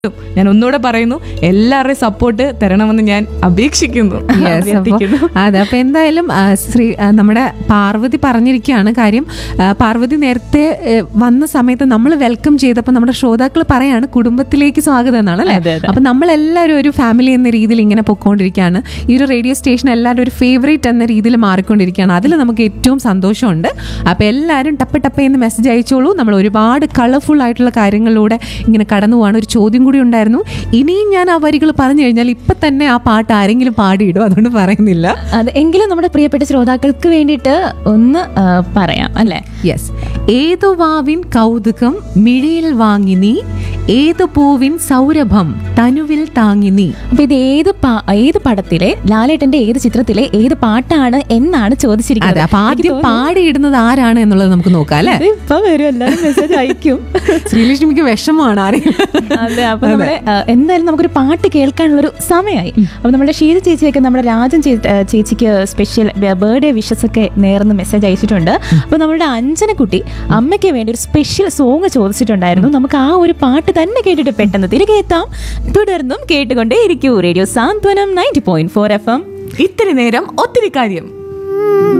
ഞാൻ ഒന്നുകൂടെ പറയുന്നു എല്ലാവരുടെയും സപ്പോർട്ട് തരണമെന്ന് ഞാൻ അപേക്ഷിക്കുന്നു Yes, അപ്പൊ- അഭ്യർത്ഥിക്കുന്നു. അതെ അപ്പൊ എന്തായാലും ആ, ശ്രീ ആ, നമ്മുടെ പാർവതി പറഞ്ഞിരിക്കുകയാണ് കാര്യം ആ, പാർവതി നേരത്തെ ഏ, വന്ന സമയത്ത് നമ്മൾ വെൽക്കം ചെയ്തപ്പോൾ നമ്മുടെ ശ്രോതാക്കൾ പറയാണ് കുടുംബത്തിലേക്ക് സ്വാഗതം എന്നാണ് അല്ലേ അതെ, അതെ. അപ്പൊ നമ്മളെല്ലാവരും ഒരു ഫാമിലി എന്ന രീതിയിൽ ഇങ്ങനെ പൊക്കോണ്ടിരിക്കുകയാണ് ഈ ഒരു റേഡിയോ സ്റ്റേഷൻ എല്ലാവരും ഒരു ഫേവറേറ്റ് എന്ന രീതിയിൽ മാറിക്കൊണ്ടിരിക്കുകയാണ് അതിൽ നമുക്ക് ഏറ്റവും സന്തോഷമുണ്ട് അപ്പൊ എല്ലാവരും ടപ്പ ടപ്പ എന്ന് മെസ്സേജ് അയച്ചോളൂ നമ്മൾ ഒരുപാട് കളർഫുൾ ആയിട്ടുള്ള കാര്യങ്ങളിലൂടെ ഇങ്ങനെ കടന്നു പോവാണ് ഒരു ചോദ്യം കൂടി ഉണ്ടായിരുന്നു ഇനിയും ഞാൻ ആ വരികൾ പറഞ്ഞു കഴിഞ്ഞാൽ ഇപ്പൊ തന്നെ ആ പാട്ട് ആരെങ്കിലും പാടിയിടും അതുകൊണ്ട് പറയുന്നില്ല അത് എങ്കിലും നമ്മുടെ പ്രിയപ്പെട്ട ശ്രോതാക്കൾക്ക് വേണ്ടിയിട്ട് ഒന്ന് ആ, പറയാം അല്ലേ യെസ് ഏതു വാവിൻ കൗതുകം മിഴിയിൽ വാങ്ങി നീ ഏതു പൂവിൻ സൗരഭം തനുവിൽ താങ്ങി നീ അപ്പൊ ഇത് ഏത് പാ- ഏത് പടത്തിലെ ലാലേട്ടന്റെ ഏത് ചിത്രത്തിലെ ഏത് പാട്ടാണ് എന്നാണ് അതെ ചോദിച്ചിരിക്കുന്നത് അപ്പൊ ആദ്യം പാടിയിടുന്നത് ആരാണ് എന്നുള്ളത് നമുക്ക് നോക്കാം അല്ലെ ഇത് ഇപ്പൊ വരും എല്ലാവരും മെസ്സേജ് അയക്കും ശ്രീലക്ഷ്മിക്ക് വിഷമമാണ് ആരെങ്കിലും അതെ അപ്പൊ നമ്മുടെ ആ, എന്തായാലും നമുക്കൊരു പാട്ട് കേൾക്കാനുള്ള ഒരു സമയമായി അപ്പൊ നമ്മുടെ ഷീത ചേച്ചിയൊക്കെ നമ്മുടെ രാജൻ ചേ- ആ, ചേച്ചിക്ക് സ്പെഷ്യൽ ബർത്ത്ഡേ വിഷസ് ഒക്കെ നേർന്ന് മെസ്സേജ് അയച്ചിട്ടുണ്ട് അപ്പൊ നമ്മുടെ അഞ്ജനക്കുട്ടി അമ്മയ്ക്ക് വേണ്ടി ഒരു സ്പെഷ്യൽ സോങ് ചോദിച്ചിട്ടുണ്ടായിരുന്നു നമുക്ക് ആ ഒരു പാട്ട് തന്നെ കേട്ടിട്ട് പെട്ടെന്ന് തിരികെ എത്താം തുടർന്നും കേട്ടുകൊണ്ടേ ഇരിക്കൂ radio Santhwanam ninety point four F M ഇത്തിരി നേരം ഒത്തിരി കാര്യം